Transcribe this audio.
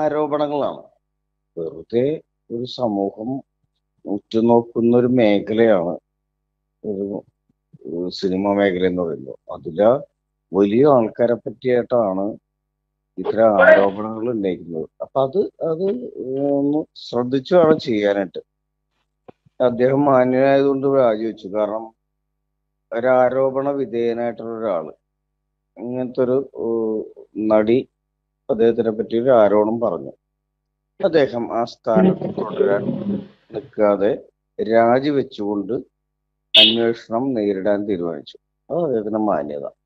ആരോപണങ്ങളാണ് വെറുതെ ഒരു സമൂഹം ഉറ്റുനോക്കുന്ന ഒരു മേഖലയാണ് ഒരു ഒരു സിനിമ മേഖല എന്ന് പറയുന്നത് അതില് വലിയ ആൾക്കാരെ പറ്റിയായിട്ടാണ് ഇത്തരം ആരോപണങ്ങൾ ഉന്നയിക്കുന്നത് അപ്പൊ അത് അത് ഒന്ന് ശ്രദ്ധിച്ചു വേണം ചെയ്യാനായിട്ട് അദ്ദേഹം മാന്യനായതുകൊണ്ട് രാജിവെച്ചു കാരണം ഒരു ആരോപണ വിധേയനായിട്ടുള്ള ഒരാള് ഇങ്ങനത്തെ ഒരു ഏഹ്, നടി അദ്ദേഹത്തിനെ പറ്റി ഒരു ആരോപണം പറഞ്ഞു അദ്ദേഹം ആ സ്ഥാനത്ത് തുടരാൻ നിൽക്കാതെ രാജിവെച്ചുകൊണ്ട് അന്വേഷണം നേരിടാൻ തീരുമാനിച്ചു അത് അദ്ദേഹത്തിന്റെ മാന്യത